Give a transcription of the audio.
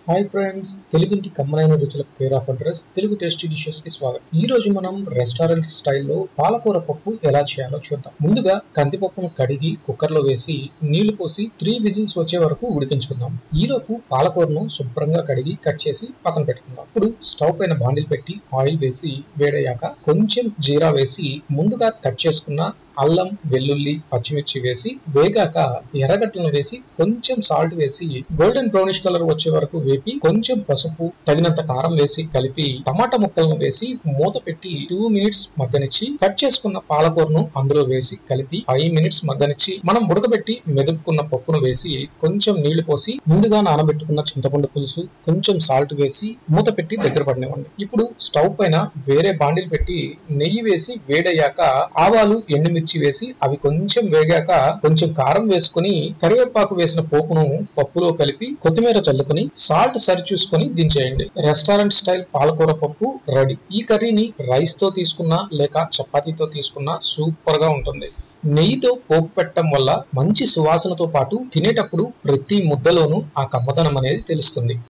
hi friends తెలుగుకి కమ్మనైన రుచులకు care of address Telugu tasty dishes కి స్వాగతం ఈ రోజు మనం రెస్టారెంట్ స్టైల్లో పాలకూర పప్పు ఎలా చేయాలో చూద్దాం ముందుగా కందిపప్పును కడిగి కుక్కర్ లో వేసి నీళ్లు పోసి త్రీ విజిల్స్ వచ్చే వరకు ఉడికించుకుందాం ఈలోపు పాలకూరను శుభ్రంగా కడిగి కట్ చేసి పక్కన పెట్టుకుందాం ఇప్పుడు స్టవ్ పైన బాండిల్ పెట్టి ఆయిల్ వేసి వేడయ్యాక కొంచెం జీరా వేసి ముందుగా కట్ చేసుకున్న అల్లం వెల్లుల్లి పచ్చిమిర్చి వేసి వేగాక ఎర్రగడ్డలను వేసి కొంచెం సాల్ట్ వేసి గోల్డెన్ బ్రౌనిష్ కలర్ వచ్చే వరకు వేపి కొంచెం పసుపు తగినంత కారం వేసి కలిపి టమాటా ముక్కలను వేసి మూత పెట్టి టూ మినిట్స్ మగ్గనిచ్చి కట్ చేసుకున్న పాలకూరను అందులో వేసి కలిపి ఫైవ్ మినిట్స్ మగ్గనిచ్చి మనం ఉడకబెట్టి మెదుపుకున్న పప్పును వేసి కొంచెం నీళ్లు పోసి ముందుగా నానబెట్టుకున్న చింతపండు పులుసు కొంచెం సాల్ట్ వేసి మూత పెట్టి దగ్గర పడినివ్వండి ఇప్పుడు స్టవ్ పైన వేరే బాండిల్ పెట్టి నెయ్యి వేసి వేడయ్యాక ఆవాలు ఎండుమిర్చి వేసి అవి కొంచెం వేగాక కొంచెం కారం వేసుకుని కరివేపాకు వేసిన పోపును పప్పులో కలిపి కొత్తిమీర చల్లుకుని సాల్ట్ సరి చూసుకుని దించేయండి రెస్టారెంట్ స్టైల్ పాలకూర పప్పు రెడీ ఈ కర్రీని రైస్ తో తీసుకున్నా లేక చపాతీతో తీసుకున్నా సూపర్ గా ఉంటుంది నెయ్యితో పోపు పెట్టడం వల్ల మంచి సువాసనతో పాటు తినేటప్పుడు ప్రతి ముద్దలోనూ ఆ కమ్మదనం అనేది తెలుస్తుంది